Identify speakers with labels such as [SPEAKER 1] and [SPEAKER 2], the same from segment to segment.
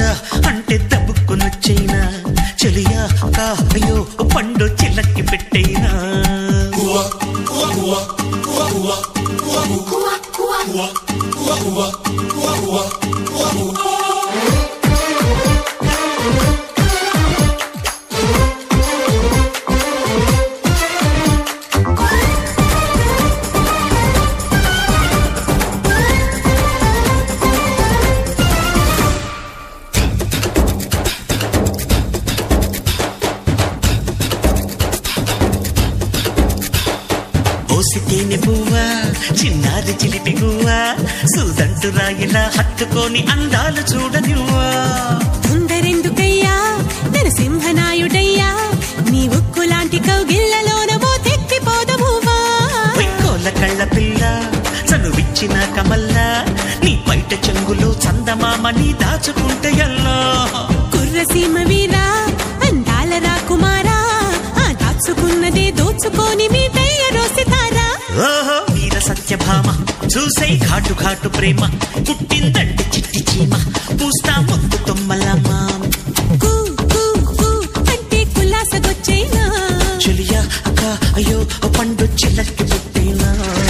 [SPEAKER 1] దా అంటే దబ్బుకునొచ్చైనా చెలియా కా అయ్యో పండు చిల్లకి పెట్టైనా పోసితేనే పువ్వా చిన్నారి చిలిపి గువ్వా సూదంటు రాయిలా హత్తుకొని అందాలు చూడనివ్వా
[SPEAKER 2] తొందరెందుకయ్యా నరసింహనాయుడయ్యా నీ ఉక్కులాంటి కౌగిళ్లలోన ఓ తెక్కిపోదమువా
[SPEAKER 1] వైకోల కళ్ళ పిల్ల చనువిచ్చిన కమల్లా నీ బయట చెంగులో చందమామ నీ దాచుకుంటే ఎల్లా
[SPEAKER 2] కుర్రసీమ వీరా అందాల రాకుమారా ఆ దాచుకున్నదే దోచుకొని మీ దయ్య రోసితారా
[SPEAKER 1] ఓహో వీర సత్యభామ చూసే ఘాటు ఘాటు ప్రేమ పుట్టిందంటే చిట్టి చీమ పూస్తా ముద్దు తొమ్మలమ్మ
[SPEAKER 2] కూ కూ కూ అంటే కులాసగొచ్చైనా
[SPEAKER 1] చెలియా అక్క అయ్యో ఓ పండు చిల్లకి పుట్టినా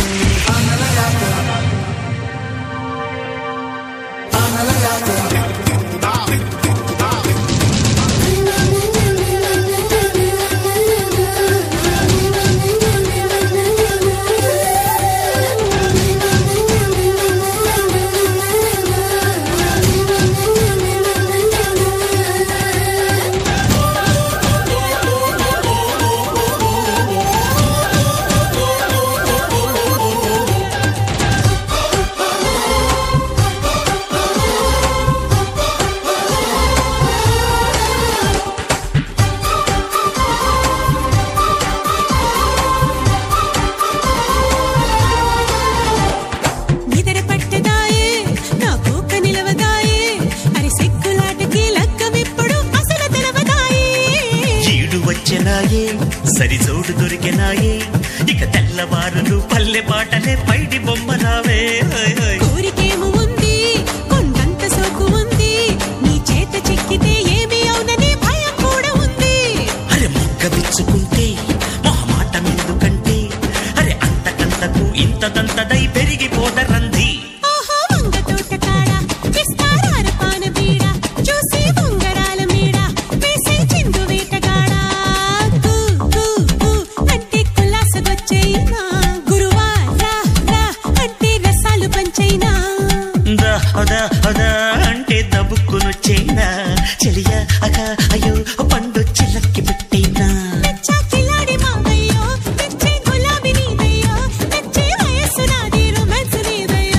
[SPEAKER 2] నిదర పట్టదాయే నా కోక నిలవదాయే అరి సెక్కులాటకి లక్కమిప్పుడు అసలు తెలవదాయే
[SPEAKER 1] ఈడు వచ్చెనాయే సరి జోడు దొరికెనాయే ఇక తెల్లవారులు పల్లె పాటలే పైడి బొమ్మరావే హోయ్ హోయ్.
[SPEAKER 2] కోరికేము ఉంది కొండంత సోకు ఉంది నీ చేత చిక్కితే ఏమి అవునని భయం కూడా ఉంది
[SPEAKER 1] అరే మొగ్గ విచ్చుకుంటే మొహమాటం ఎందుకంటే అరే అంతకంతకు ఇంతదంతదై పెరిగిపోదరంది
[SPEAKER 2] ఓహో వంగ తోట కాడ విస్తారార పాన బీడ చూసి ఉంగరాల మీడ వేసే చిందు వేటగాడ కూ కూ కూ అంటే కులాసగొచ్చైనా గురువా రా రా అంటే రసాలు పంచైనా
[SPEAKER 1] దా అదా అదా అంటే దబుక్కునొచ్చేనా చెలియా అక అయ్యో పండు చిల్లకి పెట్టేనా
[SPEAKER 2] నచ్చా కిలాడి మావయ్యో తెచ్చే గులాబీ నీదయ్యో తెచ్చే వయస్సు నాది రొమాన్స్ నీదయ్యో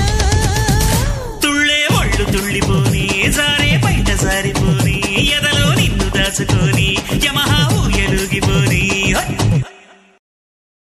[SPEAKER 1] తుళ్ళే ఒళ్ళు తుళ్ళిపోని జారే బయట జారిపోని ఎదలో నిన్ను దాచుకొని